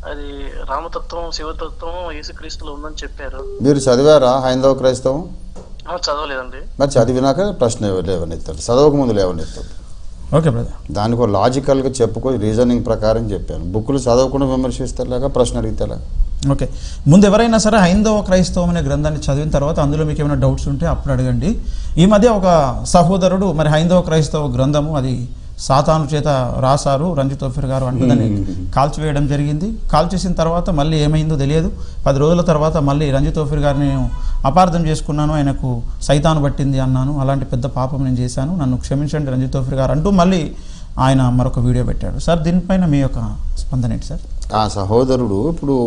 అది రామతత్వం శివతత్వం యేసుక్రీస్తులో ఉందని చెప్పారు మీరు చదివారా హైందవ క్రైస్తవం ఆ, చదవలేదండి మరి చదివినాక ప్రశ్న లేవనెత్తారు చదవక ముందు లేవనెత్తారు ఓకే బ్రదర్ దానికి ఒక లాజికల్గా చెప్పుకొని రీజనింగ్ ప్రకారం చెప్పాను బుక్కులు చదవకుండా విమర్శిస్తేలాగా ప్రశ్న అడిగితేలా ఓకే ముందు ఎవరైనా సరే హైందవ క్రైస్తవం అనే గ్రంథాన్ని చదివిన తర్వాత అందులో మీకు ఏమైనా డౌట్స్ ఉంటే అప్పుడు అడగండి ఈ మధ్య ఒక సహోదరుడు మరి హైందవ క్రైస్తవ గ్రంథము అది సాతాను చేత రాశారు రంజిత్ తోఫిర్ గారు అంటుందని కాల్చివేయడం జరిగింది కాల్చేసిన తర్వాత మళ్ళీ ఏమైందో తెలియదు పది రోజుల తర్వాత మళ్ళీ రంజిత్ తోఫిర్ గారిని నేను అపార్థం చేసుకున్నాను ఆయనకు సైతాను పట్టింది అన్నాను అలాంటి పెద్ద పాపం నేను చేశాను నన్ను క్షమించండి రంజిత్ తోఫిర్ గారు అంటూ మళ్ళీ ఆయన మరొక వీడియో పెట్టాడు సార్ దీనిపైన మీ యొక్క స్పందన ఏంటి సార్ ఆ సహోదరుడు ఇప్పుడు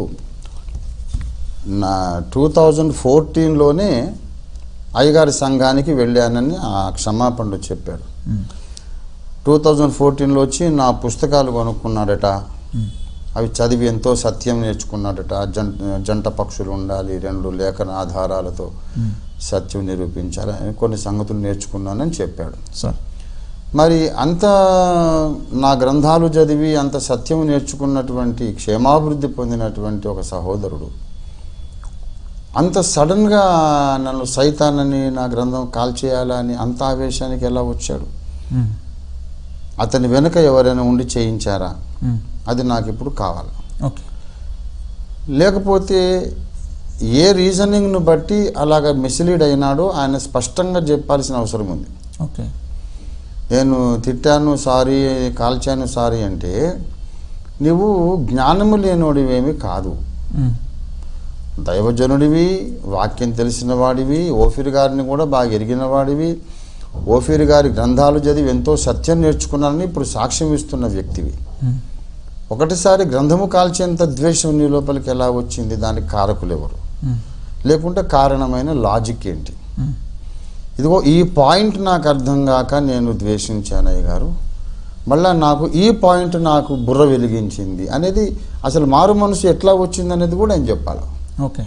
నా టూ థౌజండ్ ఫోర్టీన్లోనే అయ్యగారి సంఘానికి వెళ్ళానని ఆ క్షమాపణలు చెప్పాడు టూ థౌజండ్ ఫోర్టీన్లో వచ్చి నా పుస్తకాలు కొనుక్కున్నాడట అవి చదివి ఎంతో సత్యం నేర్చుకున్నాడట జంట జంట పక్షులు ఉండాలి రెండు లేఖన ఆధారాలతో సత్యం నిరూపించాలి అని కొన్ని సంగతులు నేర్చుకున్నానని చెప్పాడు సార్ మరి అంత నా గ్రంథాలు చదివి అంత సత్యం నేర్చుకున్నటువంటి క్షేమాభివృద్ధి పొందినటువంటి ఒక సహోదరుడు అంత సడన్గా నన్ను సైతానని నా గ్రంథం కాల్చేయాలని అంత ఆవేశానికి ఎలా వచ్చాడు మ్మ్. అతని వెనుక ఎవరైనా ఉండి చేయించారా మ్మ్. అది నాకు ఇప్పుడు కావాలి ఓకే లేకపోతే ఏ రీజనింగ్ను బట్టి అలాగ మిస్లీడ్ అయినాడో ఆయన స్పష్టంగా చెప్పాల్సిన అవసరం ఉంది ఓకే నేను తిట్టాను సారీ కాల్చాను సారీ అంటే నువ్వు జ్ఞానము లేనోడివేమి కాదు మ్మ్. దైవజనుడివి వాక్యం తెలిసిన వాడివి ఓఫీర్ గారిని కూడా బాగా ఎరిగిన వాడివి ఓఫీర్ గారి గ్రంథాలు చదివి ఎంతో సత్యం నేర్చుకున్నానని ఇప్పుడు సాక్ష్యం ఇస్తున్న వ్యక్తివి మ్మ్. ఒకటిసారి గ్రంథము కాల్చేంత ద్వేషం నీ లోపలికి ఎలా వచ్చింది దానికి కారకులు ఎవరు మ్మ్. లేకుంటే కారణమైన లాజిక్ ఏంటి మ్మ్. ఇదిగో ఈ పాయింట్ నాకు అర్థం కాక నేను ద్వేషించానయ్య గారు మళ్ళా నాకు ఈ పాయింట్ నాకు బుర్ర వెలిగించింది అనేది అసలు మారు మనసు ఎట్లా వచ్చింది అనేది కూడా ఆయన చెప్పాలి ఓకే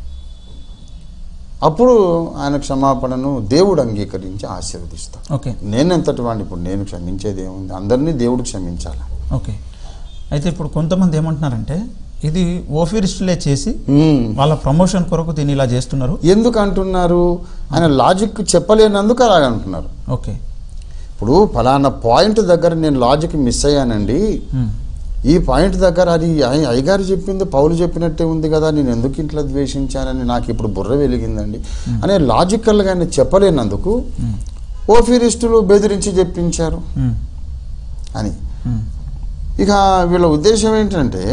అప్పుడు ఆయన క్షమాపణను దేవుడు అంగీకరించి ఆశీర్వదిస్తాను ఓకే నేను ఎంతటి వాడిని ఇప్పుడు నేను క్షమించేది ఏముంది అందరినీ దేవుడు క్షమించాలి ఓకే అయితే ఇప్పుడు కొంతమంది ఏమంటున్నారంటే ఇది ఓఫీరిస్టులే చేసి మ్మ్. వాళ్ళ ప్రమోషన్ కొరకు దీన్ని ఇలా చేస్తున్నారు ఎందుకు అంటున్నారు ఆయన లాజిక్ చెప్పలేనందుకు అలాగ అంటున్నారు ఓకే ఇప్పుడు ఫలానా పాయింట్ దగ్గర నేను లాజిక్ మిస్ అయ్యానండి మ్మ్. ఈ పాయింట్ దగ్గర అది అయ్య- అయ్యగారు చెప్పింది పౌలు చెప్పినట్టే ఉంది కదా నేను ఎందుకు ఇంట్లో ద్వేషించానని నాకు ఇప్పుడు బుర్ర వెలిగిందండి అనే లాజికల్గా ఆయన చెప్పలేనందుకు మ్మ్. ఓఫీరిస్టులు బెదిరించి చెప్పించారు మ్మ్. అని మ్మ్. ఇక వీళ్ళ ఉద్దేశం ఏంటంటే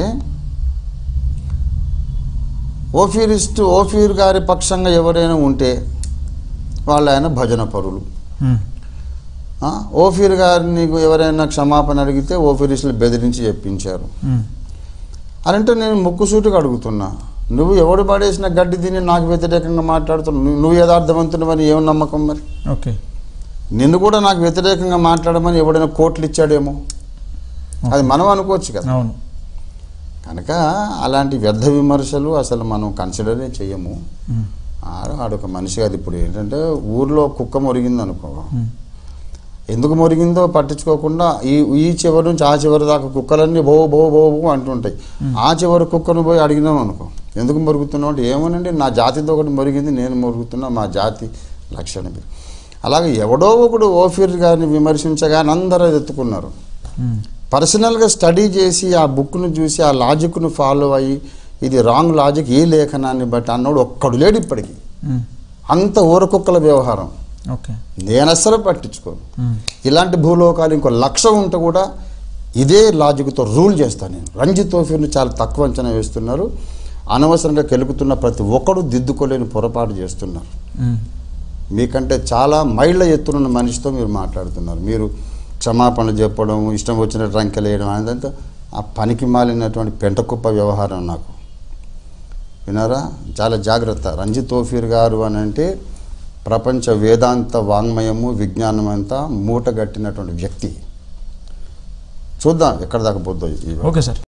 ఓఫీరిస్టు ఓఫీర్ గారి పక్షంగా ఎవరైనా ఉంటే వాళ్ళు ఆయన భజన పరులు మ్మ్. ఆ, ఓఫీర్ గారిని ఎవరైనా క్షమాపణ అడిగితే ఓఫీరిస్టులు బెదిరించి చెప్పించారు మ్మ్. అని అంటే నేను ముక్కుసూటిగా అడుగుతున్నా నువ్వు ఎవడు పడేసిన గడ్డి తిని నాకు వ్యతిరేకంగా మాట్లాడుతున్నావు నువ్వు- నువ్వు యథార్థవంతునివని ఏం నమ్మకం మరి ఓకే నిన్ను కూడా నాకు వ్యతిరేకంగా మాట్లాడమని ఎవడైనా కోట్లు ఇచ్చాడేమో అది మనం అనుకోవచ్చు కదా అవును కనుక అలాంటి వ్యర్థ విమర్శలు అసలు మనం కన్సిడరే చేయము మ్మ్. ఆడ ఆడొక మనిషి అది ఇప్పుడు ఏంటంటే ఊర్లో కుక్క మొరిగింది అనుకో మ్మ్. ఎందుకు మొరిగిందో పట్టించుకోకుండా ఈ ఈ చివరి నుంచి ఆ చివరి దాకా కుక్కలన్నీ బో బో బో బో అంటుంటాయి ఆ చివరి కుక్కను పోయి అడిగినాం అనుకో ఎందుకు మొరుగుతున్నావు అంటే ఏమోనండి నా జాతితో ఒకటి మొరిగింది నేను మొరుగుతున్నా మా జాతి లక్షణం ఇది అలాగే ఎవడో ఒకడు ఓఫీర్ గారిని విమర్శించగానే అందరూ అది ఎత్తుకున్నారు మ్మ్. పర్సనల్గా స్టడీ చేసి ఆ బుక్ను చూసి ఆ లాజిక్ను ఫాలో అయ్యి ఇది రాంగ్ లాజిక్ ఈ లేఖనాన్ని బట్టి అన్నోడు ఒక్కడు లేడు ఇప్పటికి మ్మ్. అంత ఊరకుక్కల వ్యవహారం ఓకే నేను అస్సలు పట్టించుకోను మ్మ్. ఇలాంటి భూలోకాలు ఇంకో లక్ష ఉంటే కూడా ఇదే లాజిక్తో రూల్ చేస్తాను నేను రంజిత్ తోఫీర్ని చాలా తక్కువ అంచనా వేస్తున్నారు అనవసరంగా కెలుకుతున్న ప్రతి ఒక్కడు దిద్దుకోలేని పొరపాటు చేస్తున్నారు మ్మ్. మీకంటే చాలా మైళ్ళ ఎత్తునున్న మనిషితో మీరు మాట్లాడుతున్నారు మీరు క్షమాపణలు చెప్పడం ఇష్టం వచ్చినట్టు రంకెలేయడం అదంతా ఆ పనికి మాలినటువంటి పెంటకుప్ప వ్యవహారం నాకు వినారా చాలా జాగ్రత్త రంజిత్ తోఫీర్ గారు అని అంటే ప్రపంచ వేదాంత వాంగ్మయము విజ్ఞానం అంతా మూటగట్టినటువంటి వ్యక్తి చూద్దాం ఎక్కడ దాకా పోద్దో ఈ ఓకే సార్